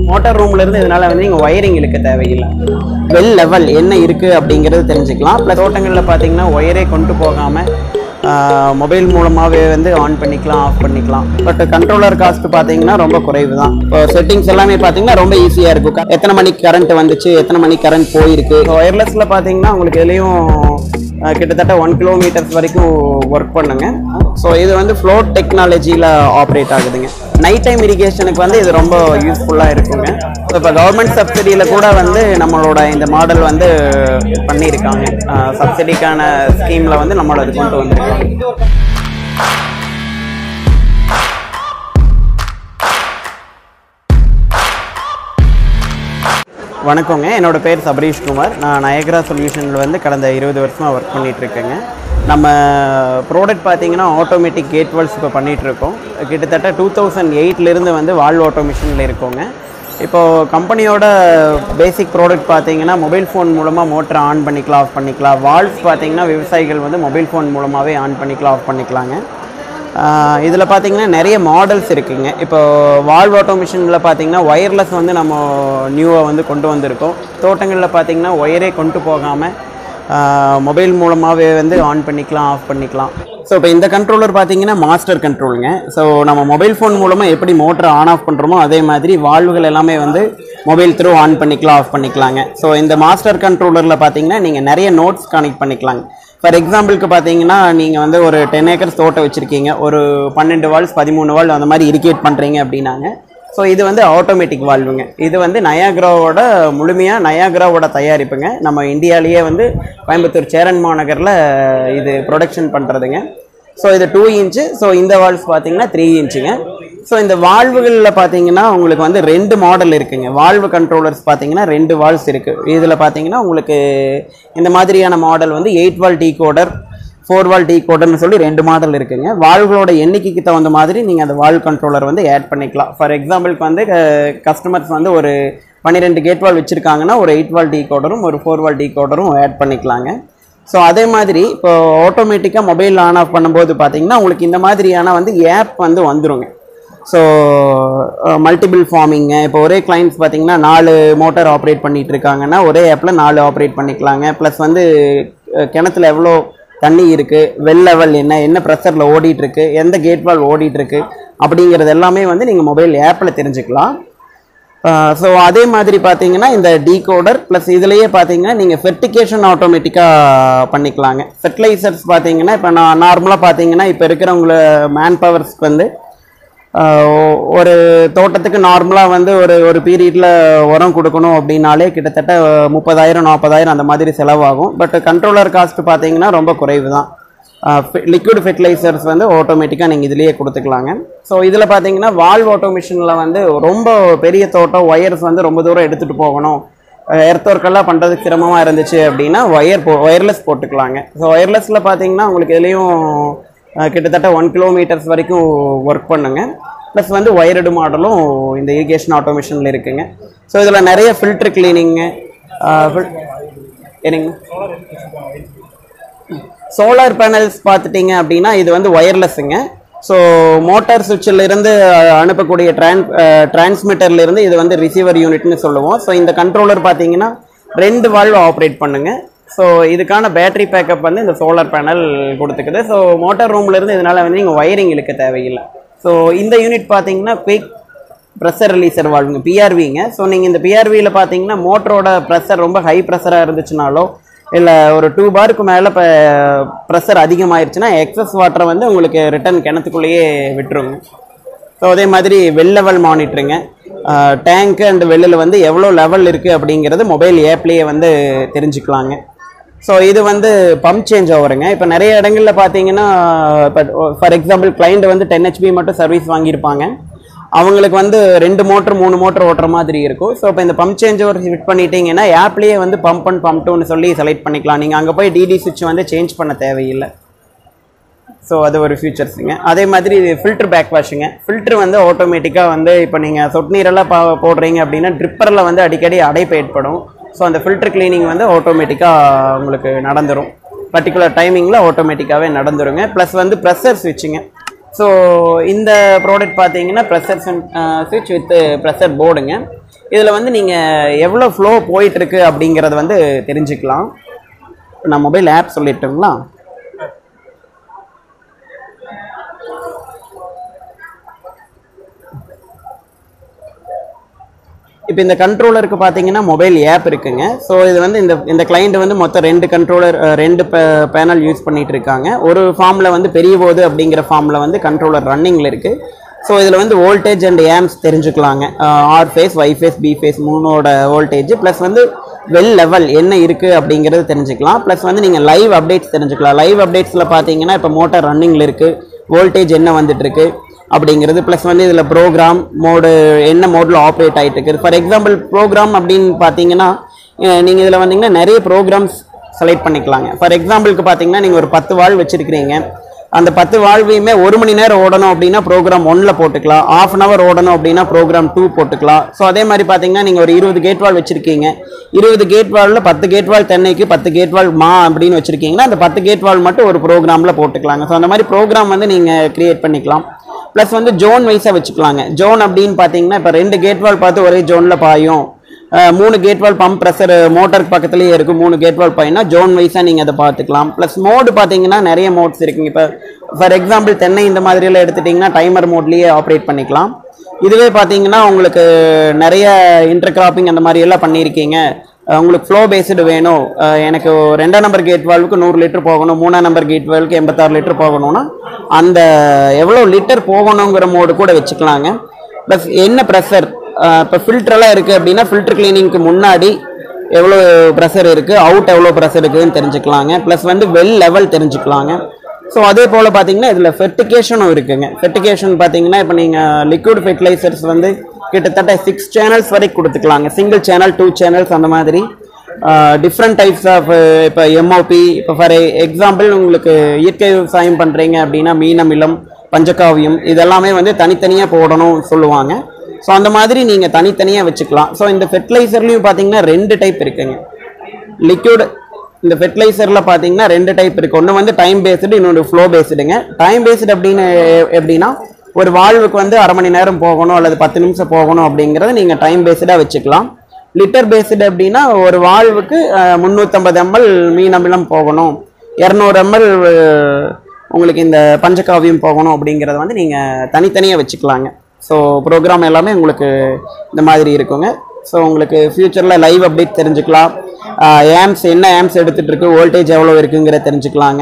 motor ரூம்ல இருந்து இதனால வந்து நீங்கள் ஒயரிங் இழுக்க தேவையில்லை வெல் லெவல் என்ன இருக்குது அப்படிங்கிறது தெரிஞ்சுக்கலாம் ப்ளஸ் தோட்டங்களில் பார்த்தீங்கன்னா ஒயரே கொண்டு போகாமல் மொபைல் மூலமாகவே வந்து ஆன் பண்ணிக்கலாம் ஆஃப் பண்ணிக்கலாம் பட் கண்ட்ரோலர் காஸ்ட் பார்த்தீங்கன்னா ரொம்ப குறைவு தான் இப்போ செட்டிங்ஸ் எல்லாமே பார்த்தீங்கன்னா ரொம்ப ஈஸியாக இருக்கும் எத்தனை மணிக்கு கரண்ட் வந்துச்சு எத்தனை மணிக்கு கரண்ட் போயிருக்கு ஒயர்லெஸில் பார்த்தீங்கன்னா உங்களுக்கு இதுலேயும் அஹ், கிட்டத்தட்ட ஒன் கிலோமீட்டர்ஸ் வரைக்கும் ஒர்க் பண்ணுங்க ஸோ இது வந்து ஃப்ளோட் டெக்னாலஜியில் ஆப்ரேட் ஆகுதுங்க நைட் டைம் இரிகேஷனுக்கு வந்து இது ரொம்ப யூஸ்ஃபுல்லாக இருக்குங்க ஸோ இப்போ கவர்மெண்ட் சப்சிடியில் கூட வந்து நம்மளோட இந்த மாடல் வந்து பண்ணியிருக்காங்க சப்சிடிக்கான ஸ்கீமில் வந்து நம்மளோட இது கொண்டு வந்திருக்காங்க வணக்கங்க என்னோட பேர் சபரீஷ் குமார் நான் நயக்ரா சொல்யூஷனில் வந்து கடந்த இருபது வருஷமாக ஒர்க் பண்ணிட்டு இருக்கேங்க நம்ம ப்ராடக்ட் பார்த்தீங்கன்னா ஆட்டோமேட்டிக் கேட் வால்ஸ் இப்போ பண்ணிட்டு இருக்கோம் கிட்டத்தட்ட டூ தௌசண்ட் எயிட்லேருந்து வந்து வால்வ் ஆட்டோமேஷனில் இருக்கோங்க இப்போது கம்பெனியோட பேசிக் ப்ராடக்ட் பார்த்தீங்கன்னா மொபைல் ஃபோன் மூலமாக மோட்டரை ஆன் பண்ணிக்கலாம் ஆஃப் பண்ணிக்கலாம் வால்வ்ஸ் பார்த்தீங்கன்னா விவசாயிகள் வந்து மொபைல் ஃபோன் மூலமாகவே ஆன் பண்ணிக்கலாம் ஆஃப் பண்ணிக்கலாங்க இதில் பார்த்தீங்கன்னா நிறைய மாடல்ஸ் இருக்குங்க இப்போ வால்வ் ஆட்டோமேஷனில் பார்த்தீங்கன்னா ஒயர்லெஸ் வந்து நம்ம நியூவாக வந்து கொண்டு வந்திருக்கோம் தோட்டங்களில் பார்த்தீங்கன்னா ஒயரே கொண்டு போகாமல் மொபைல் மூலமாகவே வந்து ஆன் பண்ணிக்கலாம் ஆஃப் பண்ணிக்கலாம் ஸோ இப்போ இந்த கண்ட்ரோலர் பார்த்தீங்கன்னா மாஸ்டர் கண்ட்ரோலுங்க ஸோ நம்ம மொபைல் ஃபோன் மூலமாக எப்படி மோட்டரை ஆன் ஆஃப் பண்ணுறோமோ அதே மாதிரி வால்வுகள் எல்லாமே வந்து மொபைல் த்ரூ ஆன் பண்ணிக்கலாம் ஆஃப் பண்ணிக்கலாங்க ஸோ இந்த மாஸ்டர் கண்ட்ரோலரில் பார்த்தீங்கன்னா நீங்கள் நிறைய நோட்ஸ் கனெக்ட் பண்ணிக்கலாங்க ஃபார் எக்ஸாம்பிளுக்கு பார்த்தீங்கன்னா நீங்கள் வந்து ஒரு டென் ஏக்கர்ஸ் தோட்டம் வச்சுருக்கீங்க ஒரு பன்னெண்டு வால்ஸ் பதிமூணு வால் அந்த மாதிரி இரிகேட் பண்ணுறீங்க அப்படின்னாங்க ஸோ இது வந்து ஆட்டோமேட்டிக் வால்வுங்க இது வந்து நயாக்ராவோட முழுமையாக நயாக்ராவோட தயாரிப்புங்க நம்ம இந்தியாவிலேயே வந்து கோயம்புத்தூர் சேரன் மாநகரில் இது ப்ரொடக்ஷன் பண்ணுறதுங்க ஸோ இது டூ இன்ச்சு ஸோ இந்த வால்ஸ் பார்த்தீங்கன்னா த்ரீ இன்ச்சுங்க ஸோ இந்த வால்வுகளில் பார்த்தீங்கன்னா உங்களுக்கு வந்து ரெண்டு மாடல் இருக்குங்க வால்வு கண்ட்ரோலர்ஸ் பார்த்தீங்கன்னா ரெண்டு வால்ஸ் இருக்குது இதில் பார்த்தீங்கன்னா உங்களுக்கு இந்த மாதிரியான மாடல் வந்து eight valve decoder four valve டீ கோடர்னு சொல்லி ரெண்டு மாடல் இருக்குங்க வால்களோட எண்ணிக்கைக்கு தகுந்த மாதிரி நீங்கள் அந்த வால்வ் கண்ட்ரோலர் வந்து ஆட் பண்ணிக்கலாம் ஃபார் எக்ஸாம்பிளுக்கு வந்து கஸ்டமர்ஸ் வந்து ஒரு பன்னிரெண்டு கேட் வால் வச்சுருக்காங்கன்னா ஒரு எயிட் வால் டீ கோடரும் ஒரு ஃபோர் வால் டீ கோடரும் ஆட் பண்ணிக்கலாங்க ஸோ அதே மாதிரி இப்போ ஆட்டோமேட்டிக்காக மொபைல் ஆன் ஆஃப் பண்ணும்போது பார்த்தீங்கன்னா உங்களுக்கு இந்த மாதிரியான வந்து ஆப் வந்து வந்துருங்க ஸோ மல்டிபிள் ஃபார்மிங்க இப்போ ஒரே கிளைண்ட்ஸ் பார்த்தீங்கன்னா நாலு மோட்டார் ஆப்ரேட் பண்ணிட்டு இருக்காங்கன்னா ஒரே ஆப்பில் நாலு ஆப்ரேட் பண்ணிக்கலாங்க ப்ளஸ் வந்து அஹ், கிணத்துல எவ்வளோ தண்ணி இருக்குது வெல் லெவல் என்ன என்ன ப்ரெஷரில் ஓடிட்டு இருக்கு எந்த கேட் வால் ஓடிட்டு இருக்கு அப்படிங்கிறது எல்லாமே வந்து நீங்கள் மொபைல் ஆப்பில் தெரிஞ்சுக்கலாம் ஸோ அதே மாதிரி பார்த்தீங்கன்னா இந்த டீகோடர் ப்ளஸ் இதுலேயே பார்த்தீங்கன்னா நீங்கள் ஃபெர்டிகேஷன் ஆட்டோமேட்டிக்காக பண்ணிக்கலாங்க ஃபெர்டிலைசர்ஸ் பார்த்தீங்கன்னா இப்போ நான் நார்மலாக பார்த்தீங்கன்னா இப்போ இருக்கிறவங்கள மேன் பவர்ஸ்க்கு வந்து ஆஹ் ஒரு தோட்டத்துக்கு நார்மலாக வந்து ஒரு ஒரு பீரியடில் உரம் கொடுக்கணும் அப்படின்னாலே கிட்டத்தட்ட முப்பதாயிரம் நாற்பதாயிரம் அந்த மாதிரி செலவாகும் பட் கண்ட்ரோலர் காஸ்ட் பார்த்தீங்கன்னா ரொம்ப குறைவு தான் லிக்விட் ஃபெர்டிலைசர்ஸ் வந்து ஆட்டோமேட்டிக்காக நீங்கள் இதுலேயே கொடுத்துக்கலாங்க ஸோ இதில் பார்த்தீங்கன்னா வால்வ் ஆட்டோமேஷனில் வந்து ரொம்ப பெரிய தோட்டம் ஒயர்ஸ் வந்து ரொம்ப தூரம் எடுத்துகிட்டு போகணும் எர்த் ஒர்க்கெல்லாம் பண்ணுறதுக்கு சிரமமாக இருந்துச்சு அப்படின்னா ஒயர் போ ஒயர்லெஸ் போட்டுக்கலாங்க ஸோ ஒயர்லெஸில் பார்த்தீங்கன்னா உங்களுக்கு இதுலேயும் அஹ், கிட்டத்தட்ட ஒன் கிலோமீட்டர்ஸ் வரைக்கும் ஒர்க் பண்ணுங்க ப்ளஸ் வந்து ஒயர்டு மாடலும் இந்த இரிகேஷன் ஆட்டோமேஷனில் இருக்குங்க ஸோ இதில் நிறைய ஃபில்டர் கிளீனிங்கு என்னங்க சோலார் பேனல்ஸ் பார்த்துட்டீங்க அப்படின்னா இது வந்து ஒயர்லெஸ்ஸுங்க ஸோ மோட்டார் சுவிட்சில் இருந்து அஹ், அனுப்பக்கூடிய ட்ரான் டிரான்ஸ்மிட்டர்ல இருந்து இது வந்து ரிசீவர் யூனிட்னு சொல்லுவோம் ஸோ இந்த கண்ட்ரோலர் பார்த்தீங்கன்னா ரெண்டு வால்வ் ஆப்ரேட் பண்ணுங்க ஸோ இதுக்கான பேட்டரி பேக்கப் வந்து இந்த சோலார் பேனல் கொடுத்துக்குது ஸோ மோட்டார் ரூம்ல இருந்து இதனால வந்து நீங்கள் ஒயரிங் இழுக்க தேவையில்லை ஸோ இந்த யூனிட் பார்த்தீங்கன்னா குயிக் ப்ரெஷர் ரிலீசர் வால்வுங்க பிஆர்விங்க ஸோ நீங்கள் இந்த பிஆர்வியில் பார்த்தீங்கன்னா மோட்டரோட ப்ரெஷர் ரொம்ப ஹை ப்ரெஷராக இருந்துச்சுனாலோ இல்லை ஒரு டூ பாருக்கு மேலே இப்போ ப்ரெஷர் அதிகமாயிருச்சுன்னா எக்ஸஸ் வாட்டரை வந்து உங்களுக்கு ரிட்டர்ன் கிணத்துக்குள்ளேயே விட்டுருங்க ஸோ அதே மாதிரி வெல் லெவல் மானிட்டருங்க டேங்க்கு அண்ட் வெல்லில் வந்து எவ்வளோ லெவல் இருக்குது அப்படிங்கிறது மொபைல் ஆப்லேயே வந்து தெரிஞ்சுக்கலாங்க ஸோ இது வந்து பம்ப் சேஞ்ச் ஓவருங்க இப்போ நிறைய இடங்களில் பார்த்தீங்கன்னா இப்போ ஃபார் எக்ஸாம்பிள் client வந்து டென் ஹெச்பி மட்டும் சர்வீஸ் வாங்கியிருப்பாங்க அவங்களுக்கு வந்து ரெண்டு மோட்டர் மூணு மோட்டர் ஓட்டுற மாதிரி இருக்கும் ஸோ இப்போ இந்த பம்ப் சேஞ்ச் ஓவர் ஃபிட் பண்ணிட்டீங்கன்னா ஆப்லேயே வந்து பம்ப் அண்ட் பம்ப் டூன்னு சொல்லி செலக்ட் பண்ணிக்கலாம் நீங்கள் அங்கே போய் டிடி சுவிட்ச் வந்து சேஞ்ச் பண்ண தேவையில்லை ஸோ அது ஒரு ஃபியூச்சர்ஸுங்க அதே மாதிரி ஃபில்டர் பேக் வாஷுங்க ஃபில்டர் வந்து ஆட்டோமேட்டிக்காக வந்து இப்போ நீங்கள் சொட்டு நீரெல்லாம் பா போடுறீங்க அப்படின்னா ட்ரிப்பரில் வந்து அடிக்கடி அடைப்பு ஏற்படும் ஸோ அந்த ஃபில்டர் க்ளீனிங் வந்து ஆட்டோமேட்டிக்காக உங்களுக்கு நடந்துரும் பர்டிகுலர் டைமிங்கில் ஆட்டோமேட்டிக்காகவே நடந்துருங்க ப்ளஸ் வந்து ப்ரெஷர் ஸ்விட்சுங்க ஸோ இந்த ப்ராடக்ட் பார்த்தீங்கன்னா ப்ரெஷர் சுவிட்ச் வித் ப்ரெஷர் போர்டுங்க இதில் வந்து நீங்கள் எவ்வளோ ஃப்ளோ போயிட்டுருக்கு அப்படிங்கிறத வந்து தெரிஞ்சுக்கலாம் இப்ப நான் மொபைல் ஆப் சொல்லிட்டுங்களா இப்போ இந்த கண்ட்ரோலருக்கு பார்த்தீங்கன்னா மொபைல் ஆப் இருக்குங்க ஸோ இது வந்து இந்த இந்த கிளைண்ட் வந்து மொத்தம் ரெண்டு கண்ட்ரோலர் ரெண்டு பேனல் யூஸ் பண்ணிட்டு இருக்காங்க ஒரு ஃபார்மில் வந்து பெரிய போது அப்படிங்கிற ஃபார்மில் வந்து கண்ட்ரோலர் ரன்னிங்கில் இருக்குது ஸோ இதில் வந்து வோல்டேஜ் அண்ட் ஏம்ஸ் தெரிஞ்சுக்கலாங்க R phase Y phase B phase மூணோட வோல்டேஜ் ப்ளஸ் வந்து வெல் லெவல் என்ன இருக்குது அப்படிங்கிறது தெரிஞ்சுக்கலாம் ப்ளஸ் வந்து நீங்கள் லைவ் அப்டேட்ஸ் தெரிஞ்சுக்கலாம் லைவ் அப்டேட்ஸில் பார்த்தீங்கன்னா இப்போ மோட்டார் ரன்னிங்கில் இருக்குது வோல்டேஜ் என்ன வந்துட்டுருக்கு அப்படிங்கிறது ப்ளஸ் வந்து இதில் ப்ரோக்ராம் மோடு என்ன மோடில் ஆப்ரேட் ஆகிட்டு இருக்குது ஃபார் எக்ஸாம்பிள் ப்ரோக்ராம் அப்படின்னு பார்த்தீங்கன்னா நீங்கள் இதில் வந்தீங்கன்னா நிறைய ப்ரோக்ராம்ஸ் செலக்ட் பண்ணிக்கலாங்க ஃபார் எக்ஸாம்பிளுக்கு பார்த்தீங்கன்னா நீங்கள் ஒரு பத்து வால் வச்சுருக்கிறீங்க அந்த பத்து வாழ்வையுமே ஒரு மணி நேரம் ஓடணும் அப்படின்னா ப்ரோக்ராம் ஒன்னில் போட்டுக்கலாம் ஆஃப் அன் ஹவர் ஓடணும் அப்படின்னா ப்ரோக்ராம் டூ போட்டுக்கலாம் ஸோ அதே மாதிரி பார்த்தீங்கன்னா நீங்கள் ஒரு இருபது கேட் வால் வச்சுருக்கீங்க இருபது கேட் வாலில் பத்து கேட் வால் தென்னைக்கு பத்து கேட் வால் மா அப்படின்னு வச்சுருக்கீங்கன்னா அந்த பத்து கேட் வால் மட்டும் ஒரு ப்ரோக்ராமில் போட்டுக்கலாங்க ஸோ அந்த மாதிரி ப்ரோக்ராம் வந்து நீங்கள் க்ரியேட் பண்ணிக்கலாம் ப்ளஸ் வந்து ஜோன் வைஸாக வச்சுக்கலாங்க ஜோன் அப்படின்னு பார்த்தீங்கன்னா இப்போ ரெண்டு கேட் வால் பார்த்து ஒரே ஜோனில் பாயும் அஹ் மூணு கேட் வால் பம்ப் ப்ரெஷர் மோட்டருக்கு பக்கத்துலேயே இருக்கும் மூணு கேட் வால் பாயினா ஜோன் வைஸாக நீங்கள் அதை பார்த்துக்கலாம் ப்ளஸ் மோடு பார்த்தீங்கன்னா நிறைய மோட்ஸ் இருக்குங்க இப்போ ஃபார் எக்ஸாம்பிள் தென்னை இந்த மாதிரியெல்லாம் எடுத்துட்டிங்கன்னா டைமர் மோட்லேயே ஆப்ரேட் பண்ணிக்கலாம் இதுவே பார்த்தீங்கன்னா உங்களுக்கு நிறைய இன்டர் கிராப்பிங் அந்த மாதிரி எல்லாம் பண்ணியிருக்கீங்க அஹ் உங்களுக்கு ஃப்ளோ பேஸ்டு வேணும் அஹ் எனக்கு ரெண்டாம் நம்பர் கேட் வால்வுக்கு நூறு லிட்டர் போகணும் மூணாம் நம்பர் கேட் வால்வுக்கு எண்பத்தாறு லிட்டர் போகணும்னா அந்த எவ்வளோ லிட்டர் போகணுங்கிற மோடு கூட வச்சுக்கலாங்க ப்ளஸ் என்ன ப்ரெஷர் இப்போ ஃபில்டரெல்லாம் இருக்குது அப்படின்னா ஃபில்டர் கிளீனிங்க்கு முன்னாடி எவ்வளோ ப்ரெஷர் இருக்குது அவுட் எவ்வளோ ப்ரெஷர் இருக்குதுன்னு தெரிஞ்சுக்கலாங்க ப்ளஸ் வந்து வெல் லெவல் தெரிஞ்சுக்கலாங்க ஸோ அதே போல் பார்த்தீங்கன்னா இதில் ஃபெர்டிகேஷனும் இருக்குங்க ஃபெர்டிகேஷன் பார்த்தீங்கன்னா இப்போ நீங்கள் லிக்விட் ஃபெர்டிலைசர்ஸ் வந்து கிட்டத்தட்ட சிக்ஸ் சேனல்ஸ் வரைக்கும் கொடுத்துக்கலாங்க சிங்கிள் சேனல் டூ சேனல்ஸ் அந்த மாதிரி டிஃப்ரெண்ட் டைப்ஸ் ஆஃப் இப்போ எம்ஓபி இப்போ ஃபார் எக்ஸாம்பிள் உங்களுக்கு இயற்கை விவசாயம் பண்ணுறீங்க அப்படின்னா மீனமிலம் பஞ்சகாவியம் இதெல்லாமே வந்து தனித்தனியாக போடணும் சொல்லுவாங்க ஸோ அந்த மாதிரி நீங்கள் தனித்தனியாக வச்சுக்கலாம் ஸோ இந்த ஃபெர்டிலைசர்லையும் பார்த்தீங்கன்னா ரெண்டு டைப் இருக்குங்க லிக்விட் இந்த ஃபெர்டிலைசரில் பார்த்தீங்கன்னா ரெண்டு டைப் இருக்குது ஒன்று வந்து டைம் பேஸ்டு இன்னொன்று ஃப்ளோ பேஸ்டுங்க டைம் பேஸ்டு அப்படின்னு எ- எப்படின்னா ஒரு வாழ்வுக்கு வந்து அரை மணி நேரம் போகணும் அல்லது பத்து நிமிஷம் போகணும் அப்படிங்கிறத நீங்கள் டைம் பேஸ்டாக வச்சுக்கலாம் லிட்டர் பேஸ்டு அப்படின்னா ஒரு வாழ்வுக்கு முந்நூற்றம்பது எம்எல் மீன் அமிலம் போகணும் இரநூறு எம்எல் உங்களுக்கு இந்த பஞ்சகாவியம் போகணும் அப்படிங்கிறத வந்து நீங்கள் தனித்தனியாக வச்சுக்கலாங்க ஸோ ப்ரோக்ராம் எல்லாமே உங்களுக்கு இந்த மாதிரி இருக்குங்க ஸோ உங்களுக்கு ஃப்யூச்சரில் லைவ் அப்டேட் தெரிஞ்சுக்கலாம் ஏம்ஸ் என்ன ஏம்ஸ் எடுத்துகிட்டு இருக்கு வோல்டேஜ் எவ்வளோ இருக்குங்கிற தெரிஞ்சுக்கலாங்க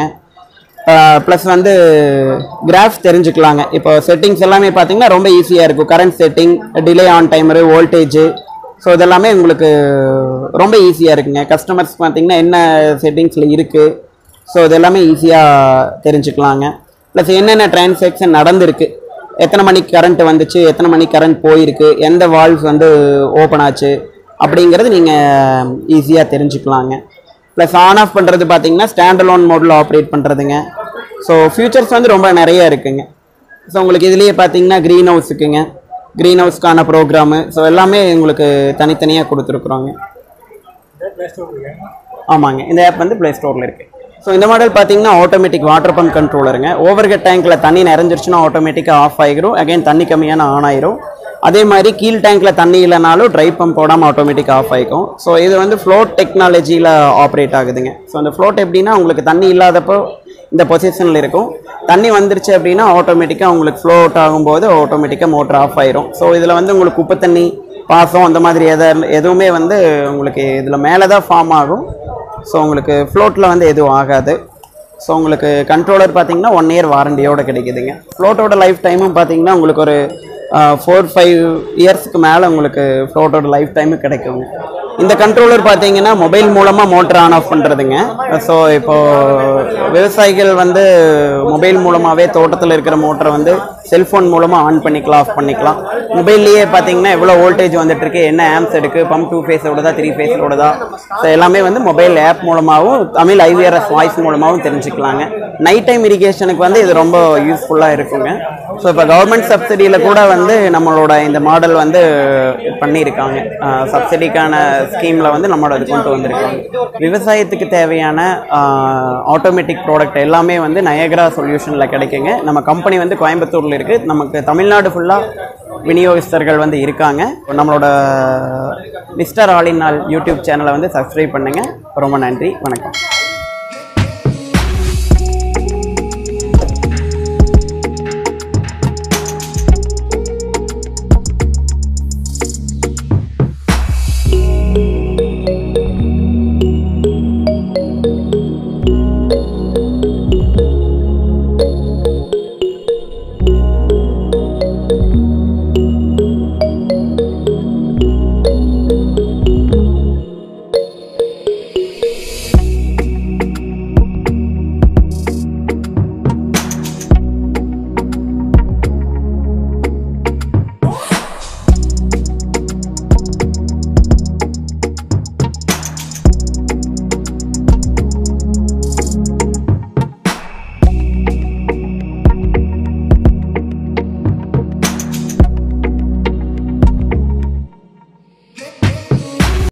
ப்ளஸ் வந்து கிராஃப்ஸ் தெரிஞ்சுக்கலாங்க இப்போ செட்டிங்ஸ் எல்லாமே பார்த்தீங்கன்னா ரொம்ப ஈஸியாக இருக்கும் current setting delay on timer voltage so இதெல்லாமே உங்களுக்கு ரொம்ப ஈஸியாக இருக்குங்க கஸ்டமர்ஸ் பார்த்தீங்கன்னா என்ன செட்டிங்ஸில் இருக்குது ஸோ இதெல்லாமே ஈஸியாக தெரிஞ்சுக்கலாங்க ப்ளஸ் என்னென்ன டிரான்சாக்ஷன் நடந்திருக்கு எத்தனை மணிக்கு கரண்ட் வந்துச்சு எத்தனை மணிக்கு கரண்ட் போயிருக்கு எந்த வால்வ்ஸ் வந்து ஓப்பன் ஆச்சு அப்படிங்கிறது நீங்கள் ஈஸியாக தெரிஞ்சுக்கலாங்க ப்ளஸ் ஆன் ஆஃப் பண்ணுறது பார்த்தீங்கன்னா ஸ்டாண்ட் அலோன் மோடில் ஆப்ரேட் பண்ணுறதுங்க ஸோ ஃபியூச்சர்ஸ் வந்து ரொம்ப நிறைய இருக்குங்க ஸோ உங்களுக்கு இதுலேயே பார்த்தீங்கன்னா க்ரீன் ஹவுஸ் இருக்குங்க க்ரீன் ஹவுஸ்க்கான ப்ரோக்ராமு ஸோ எல்லாமே உங்களுக்கு தனித்தனியாக கொடுத்துருக்குறோங்க ஆமாங்க இந்த ஆப் வந்து ப்ளே ஸ்டோரில் இருக்குது ஸோ இந்த மாடல் பார்த்தீங்கன்னா ஆட்டோமேட்டிக் வாட்டர் பம்ப் கண்ட்ரோலருங்க ஓவர் ஹெட் டேங்க்கில் தண்ணி நிறைஞ்சிருச்சுன்னா ஆட்டோமேட்டிக்காக ஆஃப் ஆகிரும் அகைன் தண்ணி கம்மியான ஆன் ஆயிரும் அதே மாதிரி கீழ் டேங்க்கில் தண்ணி இல்லைனாலும் ட்ரை பம்ப் போடாமல் ஆட்டோமேட்டிக்காக ஆஃப் ஆகிக்கும் ஸோ இது வந்து ஃப்ளோட் டெக்னாலஜியில் ஆப்ரேட் ஆகுதுங்க ஸோ அந்த ஃப்ளோட் எப்படின்னா உங்களுக்கு தண்ணி இல்லாதப்போ இந்த பொசிஷனில் இருக்கும் தண்ணி வந்துருச்சு அப்படின்னா ஆட்டோமேட்டிக்காக உங்களுக்கு ஃப்ளோட் ஆகும்போது ஆட்டோமேட்டிக்காக மோட்டர் ஆஃப் ஆயிரும் ஸோ இதில் வந்து உங்களுக்கு குப்பை தண்ணி பாசம் அந்த மாதிரி எதை எதுவுமே வந்து உங்களுக்கு இதில் மேலே தான் ஃபார்ம் ஆகும் ஸோ உங்களுக்கு ஃப்ளோட்டில் வந்து எதுவும் ஆகாது ஸோ உங்களுக்கு கண்ட்ரோலர் பார்த்தீங்கன்னா ஒன் இயர் வாரண்டியோட கிடைக்குதுங்க ஃப்ளோட்டோட லைஃப் டைமும் பார்த்தீங்கன்னா உங்களுக்கு ஒரு ஃபோர் ஃபைவ் இயர்ஸ்க்கு மேலே உங்களுக்கு ஃப்ளோட்டோட லைஃப் டைமு கிடைக்குங்க இந்த கண்ட்ரோலர் பார்த்தீங்கன்னா மொபைல் மூலமாக மோட்டர் ஆன் ஆஃப் பண்ணுறதுங்க ஸோ இப்போ விவசாயிகள் வந்து மொபைல் மூலமாகவே தோட்டத்தில் இருக்கிற மோட்டரை வந்து செல்ஃபோன் மூலமாக ஆன் பண்ணிக்கலாம் ஆஃப் பண்ணிக்கலாம் மொபைல்லையே பார்த்தீங்கன்னா எவ்வளோ வோல்டேஜ் வந்துட்டு இருக்கு என்ன ஆம்ஸ் எடுக்கு பம்ப் டூ ஃபேஸ் ஓடுதா த்ரீ ஃபேஸ் ஓடுதா ஸோ எல்லாமே வந்து மொபைல் ஆப் மூலமாகவும் தமிழ் ஐவிஆர்எஸ் வாய்ஸ் மூலமாகவும் தெரிஞ்சுக்கலாங்க நைட் டைம் இரிகேஷனுக்கு வந்து இது ரொம்ப யூஸ்ஃபுல்லாக இருக்குங்க ஸோ இப்போ கவர்மெண்ட் சப்சிடியில் கூட வந்து நம்மளோட இந்த மாடல் வந்து பண்ணியிருக்காங்க சப்சிடிக்கான ஸ்கீமில் வந்து நம்மளோட இது கொண்டு வந்திருக்காங்க விவசாயத்துக்கு தேவையான ஆட்டோமேட்டிக் ப்ராடக்ட் எல்லாமே வந்து நயகரா சொல்யூஷனில் கிடைக்குங்க நம்ம கம்பெனி வந்து கோயம்புத்தூரில் இருக்குது நமக்கு தமிழ்நாடு ஃபுல்லாக விநியோகஸ்தர்கள் வந்து இருக்காங்க நம்மளோட மிஸ்டர் ஆலினால் யூடியூப் சேனலை வந்து சப்ஸ்கிரைப் பண்ணுங்கள் ரொம்ப நன்றி வணக்கம்